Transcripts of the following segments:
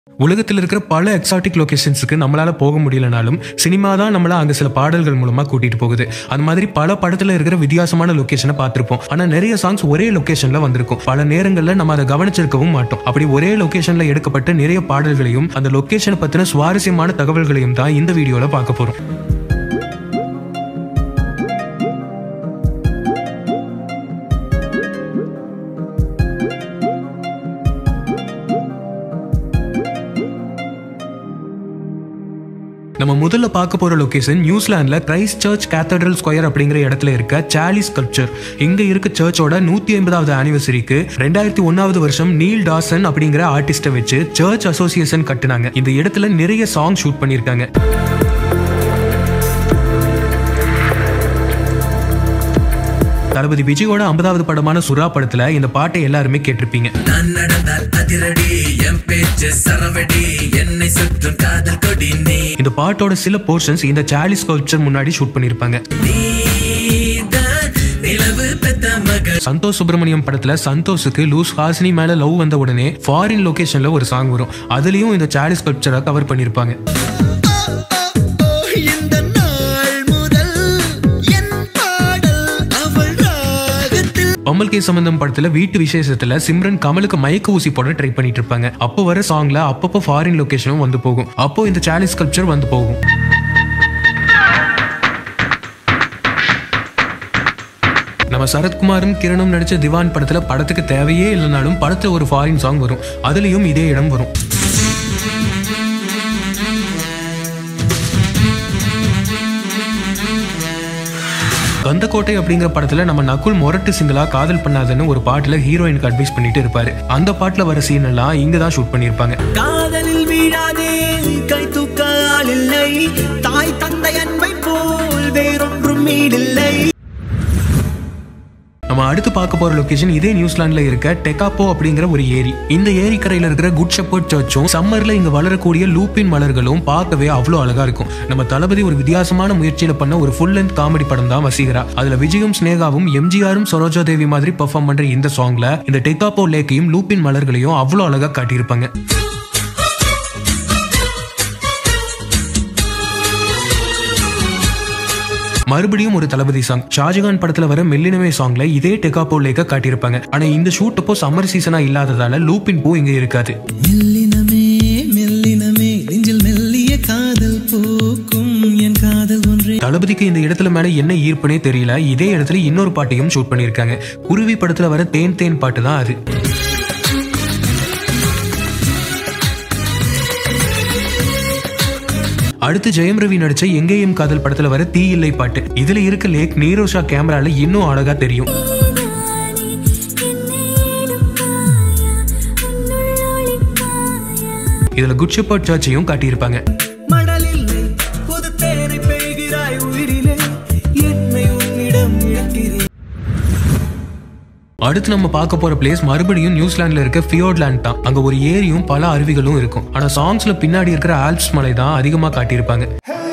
உலகத்தில் இருக்கிற பல எக்ஸாட்டிக் லொகேஷன்ஸுக்கு நம்மளால போக முடியலனாலும் சினிமா தான் நம்மள அங்க சில பாடல்கள் மூலமா கூட்டிட்டு போகுது அந்த மாதிரி பல படத்துல இருக்கிற வித்தியாசமான லொகேஷனை பார்த்திருப்போம் ஆனா நிறைய சாங்ஸ் ஒரே லொகேஷன்ல வந்திருக்கும் பல நேரங்கள்ல நம்ம அதை கவனிச்சிருக்கவும் மாட்டோம் அப்படி ஒரே லொகேஷன்ல எடுக்கப்பட்ட நிறைய பாடல்களையும் அந்த லொகேஷனை பத்தின சுவாரஸ்யமான தகவல்களையும் தான் இந்த வீடியோல பார்க்க போறோம் நம்ம முதல்ல பார்க்க போற லொகேஷன் நியூசிலாந்துல கிரைஸ்ட் சர்ச் கேத்தட்ரல் ஸ்கொயர் அப்படிங்கிற இடத்துல இருக்க சாலி ஸ்கல்ப்சர் இங்க இருக்க சர்ச்சோட நூத்தி ஐம்பதாவது ஆனிவர்சரிக்கு ரெண்டாயிரத்தி ஒன்னாவது வருஷம் நீல் டாசன் அப்படிங்கிற ஆர்டிஸ்ட வச்சு சர்ச் அசோசியேஷன் கட்டுனாங்க இந்த இடத்துல நிறைய சாங் ஷூட் பண்ணிருக்காங்க தளபதி விஜயோட ஐம்பதாவது படமான சுறா படத்துல இந்த பாட்டை எல்லாருமே கேட்டிருப்பீங்க நான் நடந்தால் அதிரடி என் பேச்சு சரவடி என்னை சுற்றும் காதல் கொடி நீ இந்த பாட்டோட சில போர்ஷன்ஸ் இந்த சாலி ஸ்கல்ப்சர் முன்னாடி ஷூட் பண்ணிருப்பாங்க நீதான் நிலவு பெத்த மகள் சந்தோஷ் சுப்பிரமணியம் படத்துல சந்தோஷுக்கு லூஸ் ஹாசினி மேல லவ் வந்த உடனே ஃபாரின் லொகேஷன்ல ஒரு சாங் வரும் அதுலயும் இந்த சாலி ஸ்கல்ப்சரை கவர் பண்ணிருப்பாங்க இந்த நாள் முதல் என் பாடல் அவள் ராகத்தில் பம்மல் கே சம்பந்தம் படத்துல வீட்டு விசேஷத்துல சிம்ரன் கமலுக்கு மயக்க ஊசி போட ட்ரை பண்ணிட்டு இருப்பாங்க அப்போ வர சாங்ல அப்பப்போ ஃபாரின் லொகேஷனும் வந்து போகும் அப்போ இந்த சாலி ஸ்கல்ப்சர் வந்து போகும் நம்ம சரத்குமாரும் கிரணும் நடிச்ச திவான் படத்துல படத்துக்கு தேவையே இல்லைனாலும் படத்துல ஒரு ஃபாரின் சாங் வரும் அதுலயும் இதே இடம் வரும் கந்தக்கோட்டை அப்படிங்கிற படத்துல நம்ம நகுல் மொரட்டு சிங்களா காதல் பண்ணாதன்னு ஒரு பாட்டுல ஹீரோயினுக்கு அட்வைஸ் பண்ணிட்டு இருப்பாரு அந்த பாட்டுல வர சீன் எல்லாம் இங்க தான் ஷூட் பண்ணிருப்பாங்க காதலில் வீழாதே கை தூக்க ஆள் இல்லை தாய் தந்தை அன்பை போல் வேறொன்றும் மீடில்லை நம்ம அடுத்து பார்க்க போற லொகேஷன் இதே நியூசிலாந்துல இருக்க டெகாப்போ அப்படிங்கிற ஒரு ஏரி இந்த ஏரிக்கரையில இருக்கிற குட் ஷெப்பர்ட் சர்ச்சும் சம்மர்ல இங்க வளரக்கூடிய லூப்பின் மலர்களும் பார்க்கவே அவ்வளோ அழகா இருக்கும் நம்ம தளபதி ஒரு வித்தியாசமான முயற்சியில பண்ண ஒரு ஃபுல் லென்த் காமெடி படம் தான் வசீகரா அதுல விஜயும் ஸ்னேகாவும் எம்ஜிஆரும் சரோஜா தேவி மாதிரி பெர்ஃபார்ம் பண்ற இந்த சாங்ல இந்த டெகாப்போ லேக்கையும் லூப்பின் மலர்களையும் அவ்வளோ அழகா காட்டியிருப்பாங்க மறுபடியும் ஒரு தளபதி சாங் ஷாஜகான் படத்துல வர மெல்லினமே சாங்ல இதே டெகாப்போ லேக்க காட்டியிருப்பாங்க ஆனா இந்த ஷூட் அப்போ சம்மர் சீசனா இல்லாததால லூப்பின் பூ இங்க இருக்காது மெல்லினமே மெல்லினமே நெஞ்சில் மெல்லிய காதல் பூக்கும் என் காதல் ஒன்றே தளபதிக்கு இந்த இடத்துல மேல என்ன ஈர்ப்புனே தெரியல இதே இடத்துல இன்னொரு பாட்டையும் ஷூட் பண்ணியிருக்காங்க குருவி படத்துல வர தேன் தேன் பாட்டு தான் அது அடுத்து ஜெயம் ரவி நடிச்ச எங்கேயும் காதல் படத்துல வர தீ இல்லை பாட்டு இதுல இருக்க லேக் நீரோஷா கேமரால இன்னும் அழகா தெரியும் இதுல குட் ஷெப்பர்ட் சர்ச்சையும் காட்டியிருப்பாங்க மடலில்லை புது தேனை பெய்கிறாய் உயிரிலே என்னை உன்னிடம் இழக்கிறேன் அடுத்து நம்ம பார்க்க போற பிளேஸ் மறுபடியும் நியூசிலாந்துல இருக்க ஃபியோர்ட்லேண்ட் தான் அங்க ஒரு ஏரியும் பல அருவிகளும் இருக்கும் ஆனா சாங்ஸ்ல பின்னாடி இருக்கிற ஆல்ப்ஸ் மலை தான் அதிகமா காட்டியிருப்பாங்க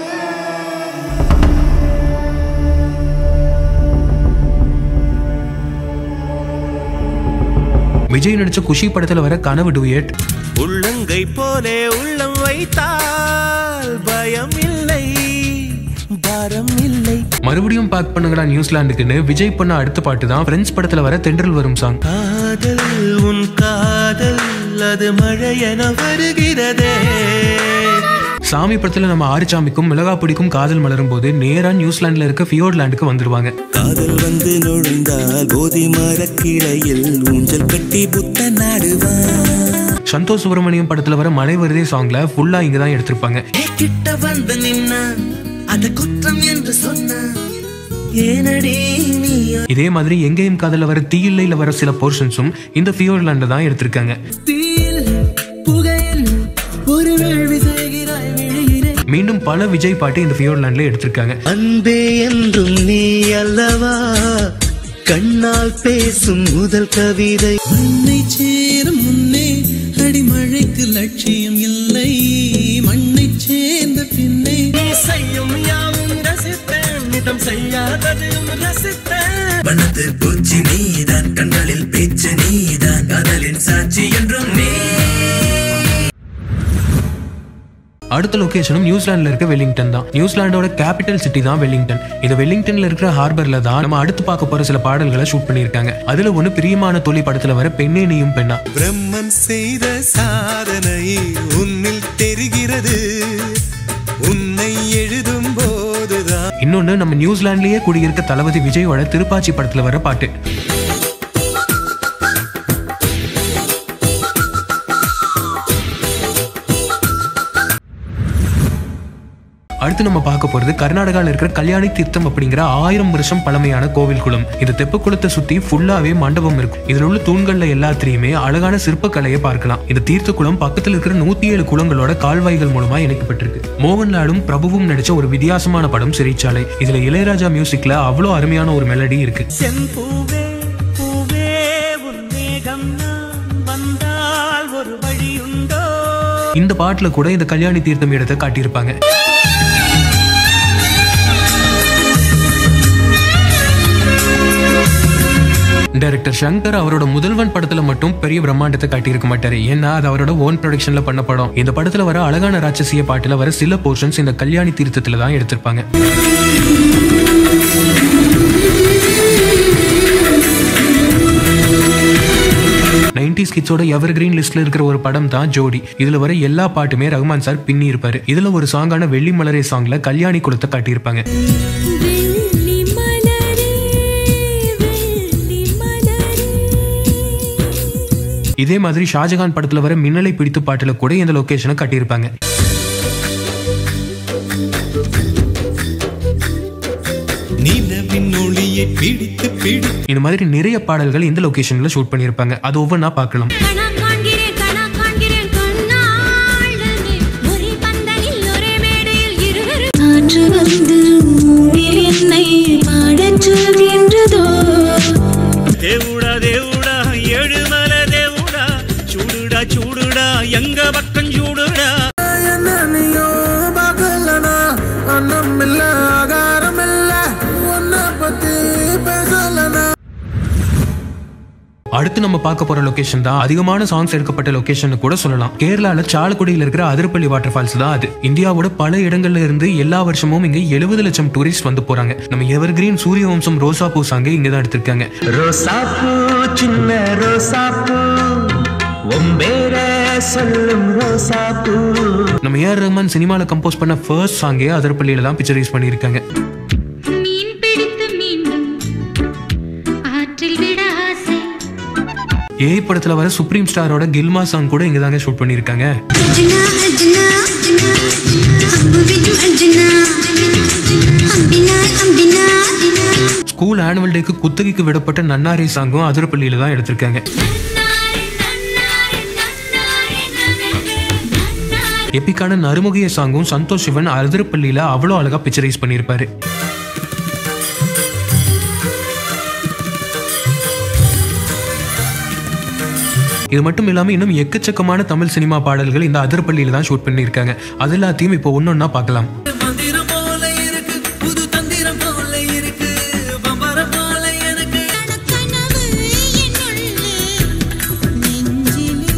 விஜய் நடிச்ச குஷி படத்துல வர கனவு டூயட் உள்ளங்கை போலே உள்ளம் வைத்தால் பயம் இல்லை பாரம் இல்லை மறுபடியும் பேக் பண்ணுங்கடா நியூசிலாந்துக்குன்னு விஜய் பண்ண அடுத்த பாட்டு தான் பிரெஞ்ச் படத்துல வர தென்றல் வரும் சாங் காதல் உன் காதல் அது மழை என வருகிறதே சாமி படத்துல நம்ம ஆறுசாமிக்கும் மிளகா பிடிக்கும் காதல் மலரும் போது நேரா நியூசிலாந்துல இருக்க ஃபியோர்ட்லேண்டுக்கு வந்துருவாங்க காதல் வந்து நுழைந்தால் போதி மரக்கிளையில் ஊஞ்சல் கட்டி புத்த நாடுவான் சந்தோஷ் சுப்பிரமணியம் படத்துல வர மலை வருதே சாங்ல ஃபுல்லா இங்க தான் எடுத்திருப்பாங்க கிட்ட வந்து நின்னா அத குற்றம் என்று சொன்ன ஏனடி நீ இதே மாதிரி எங்கேயும் காதல வர தீயில்லையில வர சில போர்ஷன்ஸும் இந்த ஃபியோர்லாண்ட தான் எடுத்திருக்காங்க தீயில் புகையில் ஒரு வேள்வி செய்கிறாய் விழியிலே மீண்டும் பல விஜய் பாட்டு இந்த ஃபியோர்லாண்ட்ல எடுத்திருக்காங்க அன்பே என்றும் நீ அல்லவா கண்ணால் பேசும் முதல் கவிதை மண்ணை சேரும் முன்னே அடிமழைக்கு லட்சியம் இல்லை மண்ணை சேர்ந்த பின்னே செய்யும் யாவும் ரசித்தேன் நிதம் செய்யாததையும் ரசித்தேன் வண்ணத்து பூச்சி நீதான் கண்களில் பேச்சு நீதான் காதலின் சாட்சி என்றும் நீ அடுத்த லொகேஷனும் நியூசிலாந்துல இருக்க வெல்லிங்டன் தான் நியூசிலாண்டோட கேபிட்டல் சிட்டி தான் வெல்லிங்டன் இந்த வெல்லிங்டன்ல இருக்கிற ஹார்பர்ல தான் நம்ம அடுத்து பார்க்க போற சில பாடல்களை ஷூட் பண்ணியிருக்காங்க அதுல ஒண்ணு பிரியமான தொழில் படத்துல வர பெண்ணே நீயும் பெண்ணா பிரம்மன் செய்த சாதனை உன்னில் தெரிகிறது உன்னை எழுதும் போதுதான் இன்னொன்னு நம்ம நியூசிலாந்துலயே குடியிருக்க தளபதி விஜயோட திருப்பாச்சி படத்துல வர பாட்டு அடுத்து நம்ம பார்க்க போறது கர்நாடகாவில் இருக்கிற கல்யாணி தீர்த்தம் அப்படிங்கிற ஆயிரம் வருஷம் பழமையான கோவில் குளம் இந்த தெப்ப குளத்தை சுத்தி ஃபுல்லாவே மண்டபம் இருக்கும் இதுல உள்ள தூண்கள்ல எல்லாத்திலையுமே அழகான சிற்பக்கலையை பார்க்கலாம் இந்த தீர்த்த குளம் பக்கத்துல இருக்கிற நூத்தி ஏழு குளங்களோட கால்வாய்கள் மூலமா இணைக்கப்பட்டிருக்கு மோகன்லாலும் பிரபுவும் நடிச்ச ஒரு வித்தியாசமான படம் சிறைச்சாலை இதுல இளையராஜா மியூசிக்ல அவ்வளோ அருமையான ஒரு மெலடி இருக்கு செம்பூவே பூவே உன் மேகம் நான் வந்தால் ஒரு வழியுண்டோ இந்த பாட்டுல கூட இந்த கல்யாணி தீர்த்தம் இடத்தை காட்டியிருப்பாங்க டைரக்டர் சங்கர் அவரோட முதல்வன் படத்துல மட்டும் பெரிய பிரம்மாண்டத்தை காட்டியிருக்க மாட்டாரு ஏன்னா அது அவரோட ஓன் ப்ரொடக்ஷன்ல பண்ண படம் இந்த படத்துல வர அழகான ராட்சசிய பாட்டுல வர சில போர்ஷன்ஸ் இந்த கல்யாணி தீர்த்தத்துல தான் எடுத்திருப்பாங்க நைன்டிஸ் கிட்ஸோட எவர் கிரீன் லிஸ்ட்ல இருக்கிற ஒரு படம் தான் ஜோடி இதுல வர எல்லா பாட்டுமே ரகுமான் சார் பின்னி இருப்பாரு இதுல ஒரு சாங்கான வெள்ளி மலரே சாங்ல கல்யாணி குளத்தை காட்டியிருப்பாங்க வெள்ளி மலரே வெள்ளி மலரே இதே மாதிரி ஷாஜகான் படத்துல வர மின்னலை பிடித்து பாட்டுல கூட இந்த லொகேஷனை காட்டியிருப்பாங்க நிலவின் ஒளியை பிடித்து பிடித்து இந்த மாதிரி நிறைய பாடல்கள் இந்த லொகேஷன்ல ஷூட் பண்ணியிருப்பாங்க அது ஒவ்வொன்றா பார்க்கலாம் கணா காண்கிறேன் கணா காண்கிறேன் கண்ணாளனே ஒரே பந்தலில் ஒரே மேடையில் இருவரும் காற்று வந்து மூடில் என்னை பாடச் சொல்கின்றதோ தேவுடா தேவுடா ஏழுமல தேவுடா சூடுடா சூடுடா எங்க பக்கம் சூடுடா என்னையோ பார்க்கலனா அன்னம் இல்ல ஆகாரம் இல்ல உன்னை பத்தி பேசலனா அடுத்து நம்ம பார்க்க போற லொகேஷன் தான் அதிகமான சாங்ஸ் எடுக்கப்பட்ட லொகேஷன் கூட சொல்லலாம் கேரளால சாலக்குடியில் இருக்கிற அதிரப்பள்ளி வாட்டர் ஃபால்ஸ் தான் அது இந்தியாவோட பல இடங்கள்ல இருந்து எல்லா வருஷமும் இங்க எழுபது லட்சம் டூரிஸ்ட் வந்து போறாங்க நம்ம எவர் கிரீன் சூரிய வம்சம் ரோசா பூ சாங்க இங்க தான் எடுத்திருக்காங்க ரோசாப்பூ சின்ன ரோசாப்பூ ஒம்பேர சொல்லும் ரோசாப்பூ நம்ம ஏஆர் ரஹ்மான் சினிமால கம்போஸ் பண்ண ஃபர்ஸ்ட் சாங்கே அதிரப்பள்ளியில தான் பிக்சரைஸ் பண்ணியிருக்காங்க மீன் பிடித்து மீண்டும் ஆற்றில் விட ஆசை ஏஐ படத்துல வர சுப்ரீம் ஸ்டாரோட கில்மா சாங் கூட இங்க தாங்க ஷூட் பண்ணியிருக்காங்க அர்ஜுனா அர்ஜுனா அம்பு விடும் அர்ஜுனா அம்பினா அம்பினா ஸ்கூல் ஆனுவல் டேக்கு குத்தகைக்கு விடப்பட்ட நன்னாரி சாங்கும் அதிரப்பள்ளியில தான் எடுத்திருக்காங்க எப்பிக்கான நறுமுகைய சாங்கும் சந்தோஷ் சிவன் அதிரப்பள்ளியில அவ்வளோ அழகா பிக்சரைஸ் பண்ணியிருப்பாரு இது மட்டும் இல்லாம இன்னும் எக்கச்சக்கமான தமிழ் சினிமா பாடல்கள் இந்த அதிரப்பள்ளியில தான் ஷூட் பண்ணியிருக்காங்க அது எல்லாத்தையும் இப்போ ஒன்னொன்னா பார்க்கலாம் மந்திரம் போல இருக்கு புது தந்திரம் போல இருக்கு பம்பரம் போல எனக்கு கனவு என்னுள்ளே நெஞ்சிலே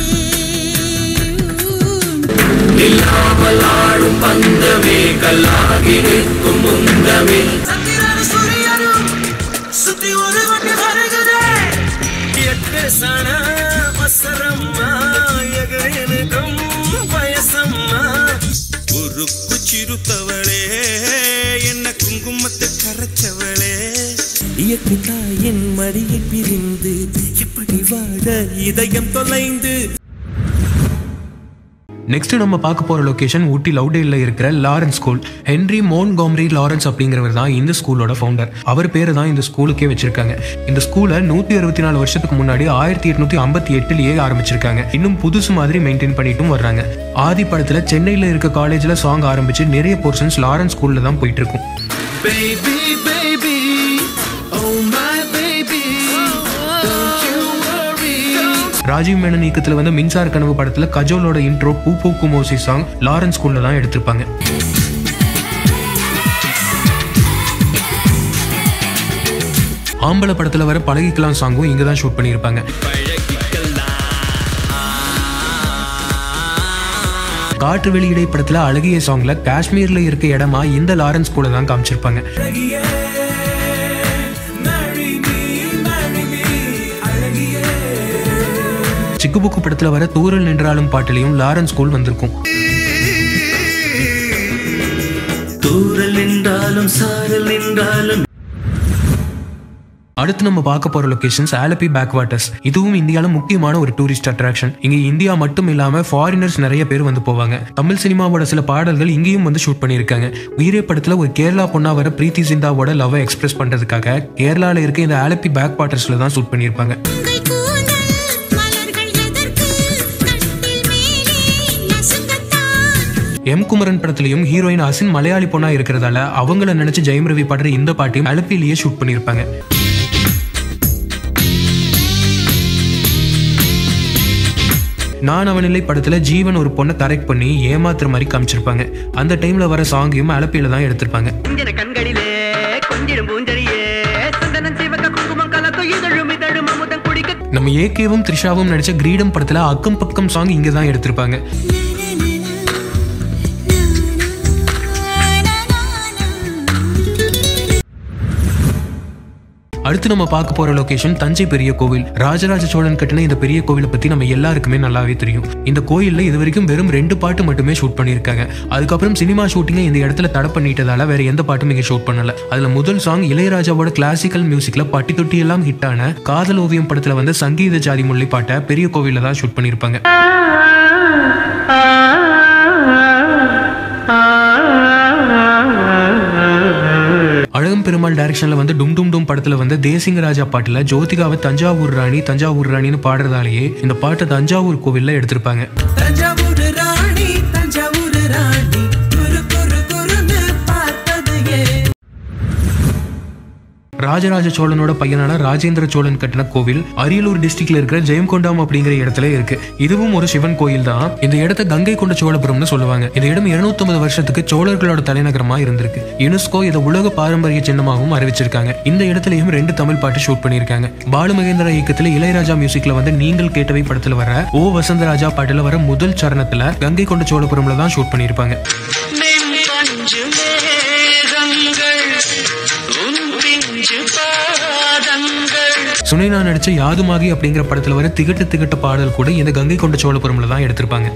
சந்திரன் சூரியனும் சுத்தி ஒரு வண்டி வருகுதே எட்டு சன வசரம்மா எகனுக்கும் வயசம்மா உருக்கு சிறுத்தவளே என்ன குங்குமத்தை கரைச்சவளே இயற்கை தாயின் மடியை பிரிந்து எப்படி வாழ இதயம் தொலைந்து நெக்ஸ்ட் நம்ம பார்க்க போற லொகேஷன் ஊட்டி லவ்டேல இருக்கிற Lawrence school Henry Montgomery Lawrence அப்படிங்கிறவர் தான் இந்த ஸ்கூலோட ஃபவுண்டர் அவர் பேரை தான் இந்த ஸ்கூலுக்கே வச்சிருக்காங்க இந்த ஸ்கூலை நூத்தி அறுபத்தி நாலு வருஷத்துக்கு முன்னாடி ஆயிரத்தி எட்நூத்தி ஐம்பத்தி எட்டுலயே ஆரம்பிச்சிருக்காங்க இன்னும் புதுசு மாதிரி மெயின்டைன் பண்ணிட்டும் வர்றாங்க ஆதி படத்துல சென்னையில இருக்க காலேஜ்ல சாங் ஆரம்பிச்சு நிறைய போர்ஷன்ஸ் லாரன்ஸ் ஸ்கூல்ல தான் போயிட்டு இருக்கும் Baby, baby, oh my baby, don't you worry. Rajiv Menon இயக்கத்துல வந்து மின்சார கனவு படத்துல கஜோலோட இன்ட்ரோ பூ பூக்கும் ஓசி சாங் லாரன்ஸ் ஸ்கூல்ல தான் எடுத்திருப்பாங்க ஆம்பளை படத்துல வர பழகிக்கலாம் சாங்கும் இங்க தான் ஷூட் பண்ணியிருப்பாங்க காற்று வெளியிடை படத்துல அழகிய சாங்ல காஷ்மீர்ல இருக்க இடமா இந்த லாரன்ஸ் கூட தான் காமிச்சிருப்பாங்க சிக்குபுக்கு படத்துல வர தூரல் நின்றாலும் பாட்டிலையும் லாரன்ஸ் ஸ்கூல் வந்திருக்கும் தூரல் நின்றாலும் சாரல் நின்றாலும் அடுத்து நம்ம பார்க்க போற லொகேஷன்ஸ் ஆலப்பி பேக் வாட்டர்ஸ் இதுவும் இந்தியால முக்கியமான ஒரு டூரிஸ்ட் அட்ராக்ஷன் இங்க இந்தியா மட்டும் இல்லாம ஃபாரினர்ஸ் நிறைய பேர் வந்து போவாங்க தமிழ் சினிமாவோட சில பாடல்கள் இங்கேயும் வந்து ஷூட் பண்ணியிருக்காங்க உயிரே படத்துல ஒரு கேரளா பொண்ணா வர பிரீத்தி சிந்தாவோட லவ்வை எக்ஸ்பிரஸ் பண்றதுக்காக கேரளால இருக்க இந்த ஆலப்பி பேக் வாட்டர்ஸ்ல தான் ஷூட் பண்ணியிருப்பாங்க உங்கள் கூந்தல் மலர்கள் எதற்கு கட்டில் மேலே நசுங்கத்தான் எம் குமரன் படத்துலயும் ஹீரோயின் அசின் மலையாளி பொண்ணா இருக்கிறதால அவங்கள நினைச்சு ஜெயம் ரவி பாடுற இந்த பாட்டையும் அலப்பிலேயே ஷூட் பண்ணியிருப்பாங்க நான் அவனிலை படத்துல ஜீவன் ஒரு பொண்ணை கரெக்ட் பண்ணி ஏமாத்துற மாதிரி காமிச்சிருப்பாங்க அந்த டைம்ல வர சாங்கையும் அலப்பியில தான் எடுத்திருப்பாங்க கொஞ்சன கண்களிலே கொஞ்சிடும் பூஞ்சரியே சந்தனம் சிவக்க குங்குமம் கலக்கும் இதழும் இதழும் அமுதம் குடிக்க நம்ம ஏகேவும் த்ரிஷாவும் நடிச்ச கிரீடம் படத்துல அக்கம் பக்கம் சாங் இங்க தான் எடுத்திருப்பாங்க அடுத்து நம்ம பார்க்க போற லொகேஷன் தஞ்சை பெரிய கோவில் ராஜராஜ சோழன் கட்டின இந்த பெரிய கோவிலை பத்தி நம்ம எல்லாருக்குமே நல்லாவே தெரியும் இந்த கோயில்ல இது வரைக்கும் வெறும் ரெண்டு பாட்டு மட்டுமே ஷூட் பண்ணியிருக்காங்க அதுக்கப்புறம் சினிமா ஷூட்டிங்கை இந்த இடத்துல தடை பண்ணிட்டதால வேற எந்த பாட்டும் இங்க ஷூட் பண்ணல அதுல முதல் சாங் இளையராஜாவோட கிளாசிக்கல் மியூசிக்ல பட்டி தொட்டி எல்லாம் ஹிட் ஆன காதல் ஓவியம் படத்துல வந்து சங்கீத ஜாதி முல்லை பாட்டை பெரிய கோவில்ல தான் ஷூட் பண்ணியிருப்பாங்க அழகம் பெருமாள் டைரக்ஷன்ல வந்து டும் டும் டும் படத்துல வந்து தேசிங்க ராஜா பாட்டுல ஜோதிகாவை தஞ்சாவூர் ராணி தஞ்சாவூர் ராணின்னு பாடுறதாலேயே இந்த பாட்டை தஞ்சாவூர் கோவில்ல எடுத்திருப்பாங்க தஞ்சாவூர் ராணி தஞ்சாவூர் ராணி குரு குரு குருன்னு பார்ப்பது ஏன் ராஜராஜ சோழனோட பையனான ராஜேந்திர சோழன் கட்டின கோவில் அரியலூர் டிஸ்ட்ரிக்ட்ல இருக்கிற ஜெயங்கொண்டாம் அப்படிங்கிற இடத்துல இருக்கு இதுவும் ஒரு சிவன் கோயில் தான் இந்த இடத்த கங்கை கொண்ட சோழபுரம்னு சொல்லுவாங்க இந்த இடம் 250 வருஷத்துக்கு சோழர்களோட தலைநகரமா இருந்திருக்கு யுனெஸ்கோ இதை உலக பாரம்பரிய சின்னமாகவும் அறிவிச்சிருக்காங்க இந்த இடத்துலயும் ரெண்டு தமிழ் பாட்டு ஷூட் பண்ணியிருக்காங்க பாலு மகேந்திரா இயக்கத்துல இளையராஜா மியூசிக்ல வந்து நீங்கள் கேட்டவை படத்துல வர ஓ வசந்தராஜா பாட்டுல வர முதல் சரணத்துல கங்கை கொண்ட சோழபுரம்ல தான் ஷூட் பண்ணியிருப்பாங்க பஞ்சு மேகங்கள் உன் பிஞ்சு பாதங்கள் சுனைனா நடிச்ச யாதுமாகி அப்படிங்கிற படத்துல வர திகட்டு திகட்ட பாடல் கூட இந்த கங்கை கொண்ட சோழபுரம்ல தான் எடுத்திருப்பாங்க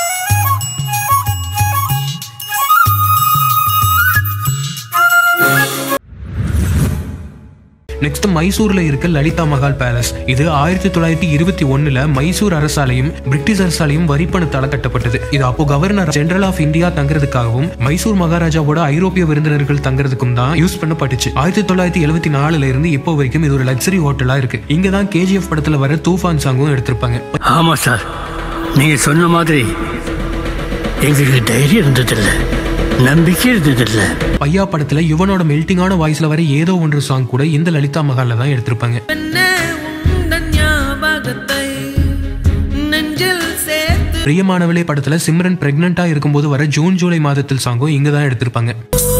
நெக்ஸ்ட் மைசூர்ல இருக்க லலிதா மகால் பேலஸ் இது ஆயிரத்தி தொள்ளாயிரத்தி இருபத்தி ஒண்ணுல மைசூர் அரசாலையும் பிரிட்டிஷ் அரசாலையும் வரிப்பணத்தால கட்டப்பட்டது இது அப்போ கவர்னர் ஜெனரல் ஆஃப் இந்தியா தங்குறதுக்காகவும் மைசூர் மகாராஜாவோட ஐரோப்பிய விருந்தினர்கள் தங்குறதுக்கும் தான் யூஸ் பண்ணப்பட்டுச்சு ஆயிரத்தி தொள்ளாயிரத்தி எழுபத்தி நாலுல இருந்து இப்போ வரைக்கும் இது ஒரு லக்ஸரி ஹோட்டலா இருக்கு இங்க தான் கேஜிஎஃப் படத்துல வர தூஃபான் சாங்கும் எடுத்திருப்பாங்க ஆமா சார் நீங்க சொன்ன மாதிரி எங்களுக்கு தைரியம் இருந்ததில்ல நம்பிக்கை இருந்ததில்ல பையா படத்துல யுவனோட மெல்டிங்கான வாய்ஸ்ல வர ஏதோ ஒன்று சாங் கூட இந்த லலிதா மகால்ல தான் எடுத்திருப்பாங்க உந்தன் ஞாபகத்தை நெஞ்சில் சேர்த்து பிரியமானவளே படத்துல சிம்ரன் பிரெக்னெண்டா இருக்கும்போது வர ஜூன் ஜூலை மாதத்தில் சாங்கும் இங்க தான் எடுத்திருப்பாங்க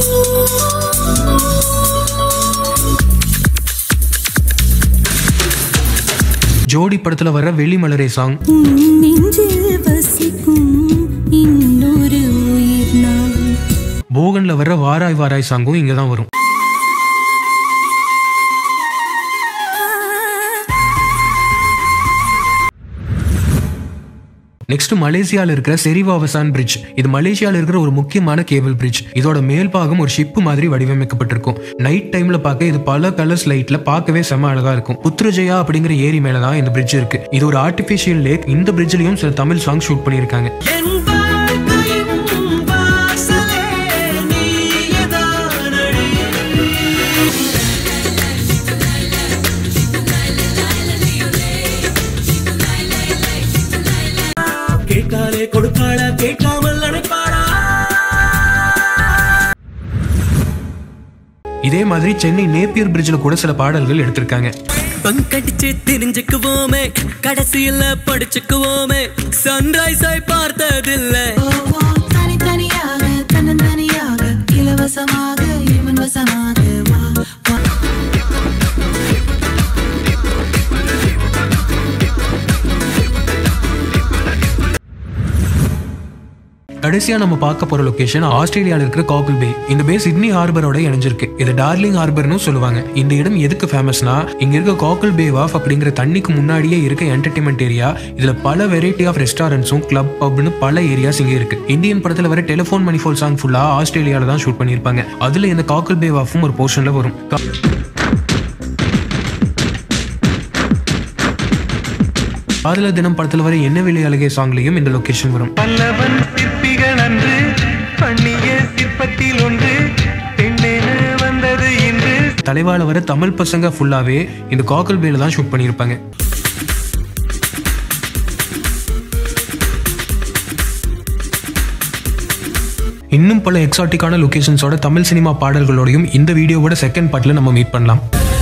ஜோடி படத்துல வர வெளிமலரே சாங் உன் நெஞ்சில் வசிக்கும் இன்னொரு உயிர் நான் போகன்ல வர வாராய் வாராய் சாங்கும் இங்க தான் வரும் நெக்ஸ்ட் மலேசியால இருக்கிற செரிவாவசான் பிரிட்ஜ் இது மலேசியால இருக்கிற ஒரு முக்கியமான கேபிள் பிரிட்ஜ் இதோட மேல் பாகம் ஒரு ஷிப் மாதிரி வடிவமைக்கப்பட்டிருக்கும் நைட் டைம்ல பார்க்க இது பல கலர்ஸ் லைட்ல பார்க்கவே செம அழகா இருக்கும் புத்ரஜயா அப்படிங்கிற ஏரி மேல தான் இந்த பிரிட்ஜ் இருக்கு இது ஒரு ஆர்டிபிஷியல் லேக் இந்த பிரிட்ஜ்லயும் சில தமிழ் சாங் ஷூட் பண்ணியிருக்காங்க என் வாழ்க்கையின் வாசலே நீயேதானடி. கேட்டாலே கொடுப்பாளா கேட்காமல் நினைப்பாளா இதே மாதிரி சென்னை நேப்பியர் பிரிட்ஜ்ல கூட சில பாடல்கள் எடுத்திருக்காங்க பங்கடிச்சு தெரிஞ்சுக்குவோமே கடைசியில படிச்சுக்குவோமே சன்ரைஸை பார்த்ததில்லை தனித்தனியாக தன்னந்தனியாக இலவசமாக இவன் வசமாக வா வா கடைசியா நம்ம பார்க்க போற லொகேஷன் ஆஸ்திரேலியால இருக்கிற காக்கிள் பே இந்த பே சிட்னி ஹார்பரோட இணைஞ்சிருக்கு இது டார்லிங் ஹார்பர்னு சொல்லுவாங்க இந்த இடம் எதுக்கு ஃபேமஸ்னா இங்க இருக்க காக்கிள் பே வாஃப் அப்படிங்கிற தண்ணிக்கு முன்னாடியே இருக்க என்டர்டைன்மெண்ட் ஏரியா இதுல பல வெரைட்டி ஆஃப் ரெஸ்டாரண்ட்ஸும் கிளப் பப்னு பல ஏரியாஸ் இங்க இருக்கு இந்தியன் படத்துல வர டெலிஃபோன் மணி ஃபோல் சாங் ஃபுல்லா ஆஸ்திரேலியால தான் ஷூட் பண்ணியிருப்பாங்க அதுல இந்த காக்கிள் பே வாஃபும் ஒரு போர்ஷன்ல வரும் கா- காதலர் தினம் படத்துல வர என்ன விலை அழகே சாங்லயும் இந்த லொகேஷன் வரும் பல்லவன் சிற்பிகள் அன்று பண்ணிய சிற்பத்தில் ஒன்று பெண்ணென வந்தது இன்று தலைவால வர தமிழ் பசங்க ஃபுல்லாவே இந்த காக்கல் பேல தான் ஷூட் பண்ணியிருப்பாங்க இன்னும் பல எக்ஸாட்டிக்கான லொகேஷன்ஸோட தமிழ் சினிமா பாடல்களோடையும் இந்த வீடியோவோட செகண்ட் பார்ட்ல நம்ம மீட் பண்ணலாம்